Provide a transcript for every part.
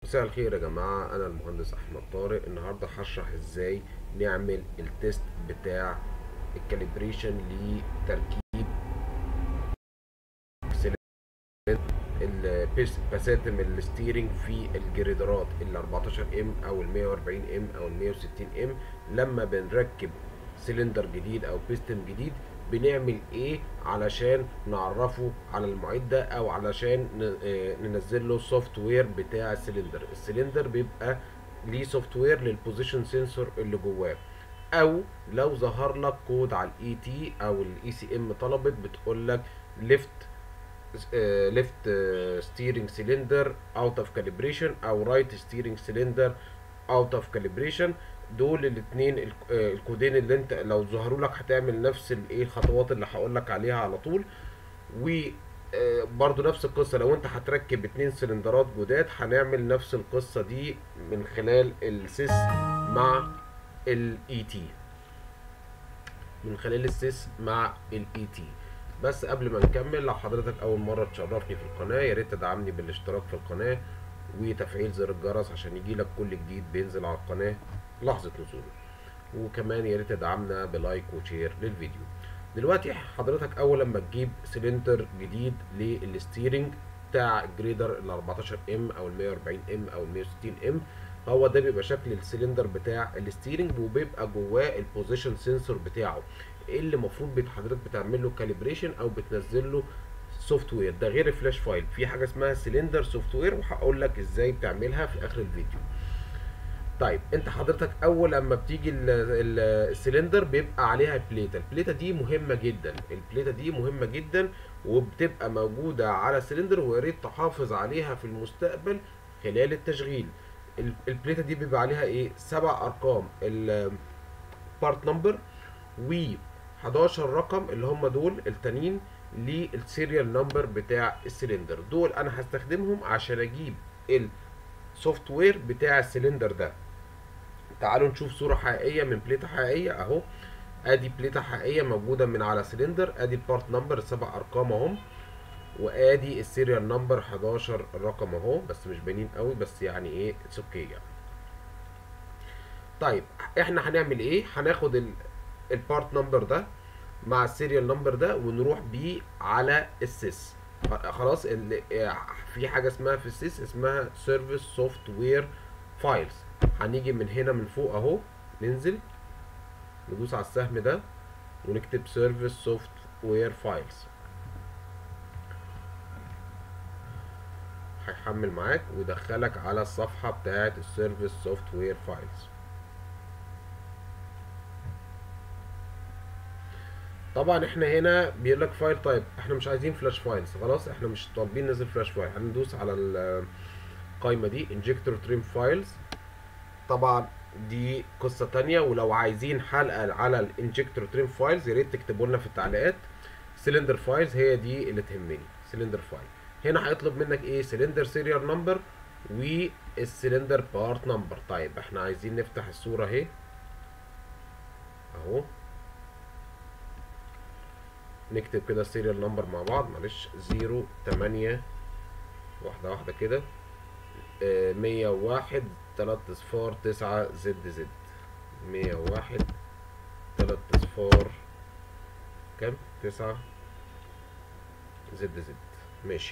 مساء الخير يا جماعة أنا المهندس أحمد طارق النهاردة هشرح إزاي نعمل التيست بتاع الكاليبريشن لتركيب الباساتم الستيرنج في الجريدرات ال 14 ام او ال 140 ام او ال 160 ام لما بنركب سلندر جديد او بيستم جديد بنعمل ايه علشان نعرفه على المعدة او علشان ننزل له السوفت وير بتاع السلندر السلندر بيبقى ليه سوفت وير للبوزيشن سنسور اللي جواه او لو ظهر لك كود على الاي تي او الاي سي ام طلبت بتقول لك ليفت ليفت ستيرنج سيلندر اوت اوف كاليبريشن او رايت ستيرنج سيلندر اوت اوف كاليبريشن دول الاثنين الكودين اللي انت لو ظهروا لك هتعمل نفس الايه الخطوات اللي هقول لك عليها على طول و برضو نفس القصة لو انت هتركب اتنين سلندرات جداد هنعمل نفس القصة دي من خلال السيس مع الاي تي من خلال السيس مع الاي تي بس قبل ما نكمل لو حضرتك اول مرة تشرفني في القناة يا ريت تدعمني بالاشتراك في القناة وتفعيل زر الجرس عشان يجيلك كل جديد بينزل على القناة لحظة نزوله وكمان يا ريت تدعمنا بلايك وشير للفيديو دلوقتي حضرتك اول لما تجيب سلندر جديد للستيرنج بتاع الجريدر ال 14 ام او ال 140 ام او ال 160 ام هو ده بيبقى شكل السلندر بتاع الستيرنج وبيبقى جواه البوزيشن سنسور بتاعه اللي المفروض حضرتك بتعمل له كاليبريشن او بتنزل له سوفت وير ده غير الفلاش فايل في حاجه اسمها سلندر سوفت وير وهقول لك ازاي بتعملها في اخر الفيديو طيب انت حضرتك اول لما بتيجي السلندر بيبقى عليها بليته البليته دي مهمه جدا البليته دي مهمه جدا وبتبقى موجوده على السلندر ويا ريت تحافظ عليها في المستقبل خلال التشغيل البليته دي بيبقى عليها ايه سبع ارقام البارت نمبر و 11 رقم اللي هم دول التانيين للسيريال نمبر بتاع السلندر دول انا هستخدمهم عشان اجيب السوفت وير بتاع السلندر ده تعالوا نشوف صورة حقيقية من بليتة حقيقية اهو ادي بليتة حقيقية موجودة من على سلندر ادي البارت نمبر السبع ارقام اهم وادي السيريال نمبر 11 رقم اهو بس مش باينين قوي بس يعني ايه اتس اوكي يعني طيب احنا هنعمل ايه هناخد البارت نمبر ده مع السيريال نمبر ده ونروح بيه على السيس خلاص في حاجه اسمها في السيس اسمها سيرفيس سوفت وير فايلز هنيجي من هنا من فوق اهو ننزل ندوس على السهم ده ونكتب سيرفيس سوفت وير فايلز هيحمل معاك ويدخلك على الصفحه بتاعه السيرفيس سوفت وير فايلز طبعا احنا هنا بيقول لك فايل تايب احنا مش عايزين فلاش فايلز خلاص احنا مش طالبين ننزل فلاش فايل هندوس على القايمه دي انجكتور تريم فايلز طبعا دي قصه تانية ولو عايزين حلقه على الانجكتور تريم فايلز يا ريت تكتبوا لنا في التعليقات سلندر فايلز هي دي اللي تهمني سلندر فايل هنا هيطلب منك ايه سلندر سيريال نمبر والسلندر بارت نمبر طيب احنا عايزين نفتح الصوره اهي اهو نكتب كده السيريال نمبر مع بعض معلش زيرو تمانية واحدة واحدة كده مية وواحد تلات اصفار تسعة زد زد مية وواحد تلات اصفار كام تسعة زد زد ماشي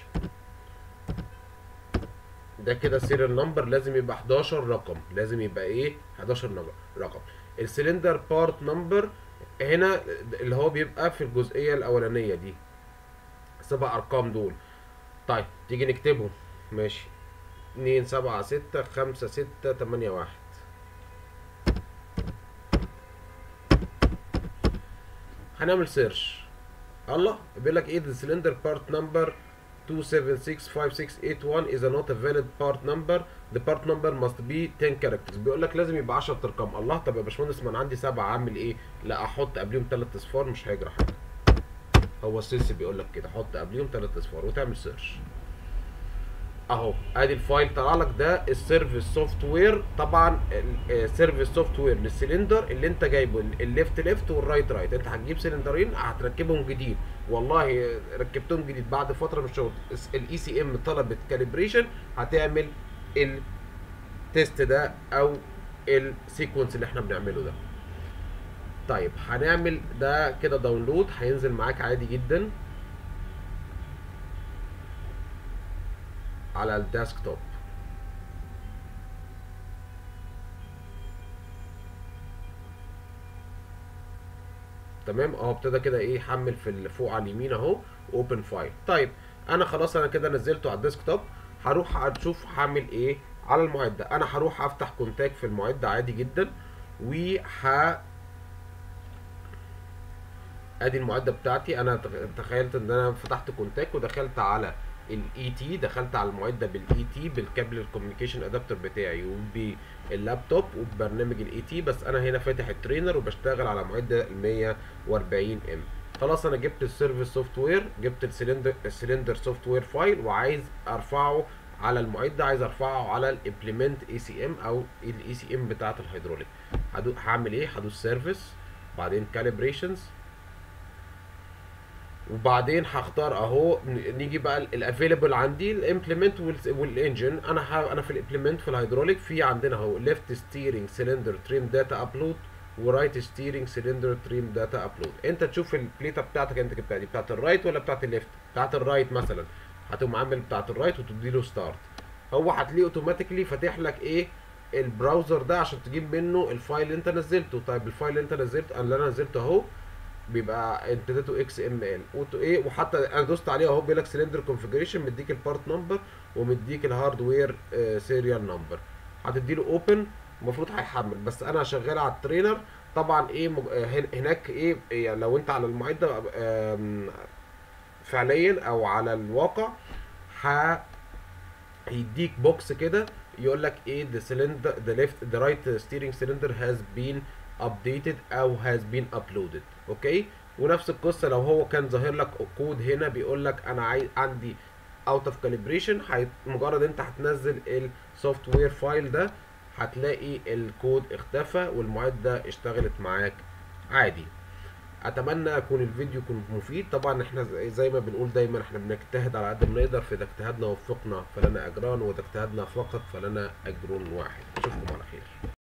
ده كده السيريال نمبر لازم يبقى 11 رقم لازم يبقى ايه 11 رقم السلندر بارت نمبر هنا اللي هو بيبقى في الجزئية الأولانية دي سبع أرقام دول طيب تيجي نكتبهم ماشي اتنين سبعة ستة خمسة ستة تمانية واحد هنعمل سيرش الله بيقول لك ايه the cylinder part number 2765681 is a not a valid part number the part number must be 10 characters بيقول لك لازم يبقى 10 ارقام الله طب يا باشمهندس ما انا عندي سبعه اعمل ايه لا احط قبليهم ثلاث اصفار مش هيجرى حاجه هو السيس بيقول لك كده حط قبليهم ثلاث اصفار وتعمل سيرش اهو ادي الفايل طلع لك ده السيرفيس سوفت وير طبعا السيرفيس سوفت وير للسلندر اللي انت جايبه الليفت ليفت والرايت رايت انت هتجيب سلندرين هتركبهم جديد والله ركبتهم جديد بعد فتره من الشغل الاي سي ام طلبت كاليبريشن هتعمل التيست ده او السيكونس اللي احنا بنعمله ده طيب هنعمل ده كده داونلود هينزل معاك عادي جدا على الديسكتوب تمام اهو ابتدى كده ايه يحمل في اللي فوق على اليمين اهو اوبن فايل طيب انا خلاص انا كده نزلته على الديسكتوب هروح اشوف هعمل ايه على المعده انا هروح افتح كونتاك في المعده عادي جدا وح ادي المعده بتاعتي انا تخيلت ان انا فتحت كونتاك ودخلت على الاي تي دخلت على المعده بالاي تي بالكابل الكوميونيكيشن ادابتر بتاعي وباللابتوب وببرنامج الاي تي بس انا هنا فاتح الترينر وبشتغل على معده ال 140 ام خلاص انا جبت السيرفيس سوفت وير جبت السلندر السلندر سوفت وير فايل وعايز ارفعه على المعده عايز ارفعه على الامبلمنت اي سي ام او الاي سي ام بتاعه الهيدروليك هعمل ايه هدوس سيرفيس بعدين كاليبريشنز وبعدين هختار اهو نيجي بقى الافيلبل عندي الامبلمنت والانجن انا ح... انا في الامبلمنت في الهيدروليك في عندنا اهو ليفت ستيرنج سلندر تريم داتا ابلود ورايت ستيرنج سلندر تريم داتا ابلود انت تشوف البليته بتاعتك انت جبتها دي بتاعت الرايت ولا بتاعت الليفت بتاعت الرايت مثلا هتقوم عامل بتاعت الرايت وتدي له ستارت هو هتلاقيه اوتوماتيكلي فاتح لك ايه البراوزر ده عشان تجيب منه الفايل اللي انت نزلته طيب الفايل اللي انت نزلته اللي انا نزلته اهو بيبقى امتداده اكس ام ال ايه وحتى انا دوست عليه اهو بيقول لك سلندر كونفيجريشن مديك البارت نمبر ومديك الهاردوير سيريال نمبر هتدي له اوبن المفروض هيحمل بس انا شغال على الترينر طبعا ايه مج... هناك ايه يعني لو انت على المعده فعليا او على الواقع ه هيديك بوكس كده يقول لك ايه the cylinder the left the right steering cylinder has been updated او has been uploaded اوكي ونفس القصه لو هو كان ظاهر لك كود هنا بيقول لك انا عايز عندي اوت اوف كاليبريشن مجرد انت هتنزل السوفت وير فايل ده هتلاقي الكود اختفى والمعده اشتغلت معاك عادي اتمنى يكون الفيديو يكون مفيد طبعا احنا زي ما بنقول دايما احنا بنجتهد على قد ما نقدر فاذا اجتهدنا وفقنا فلنا اجران واذا اجتهدنا فقط فلنا اجر واحد اشوفكم على خير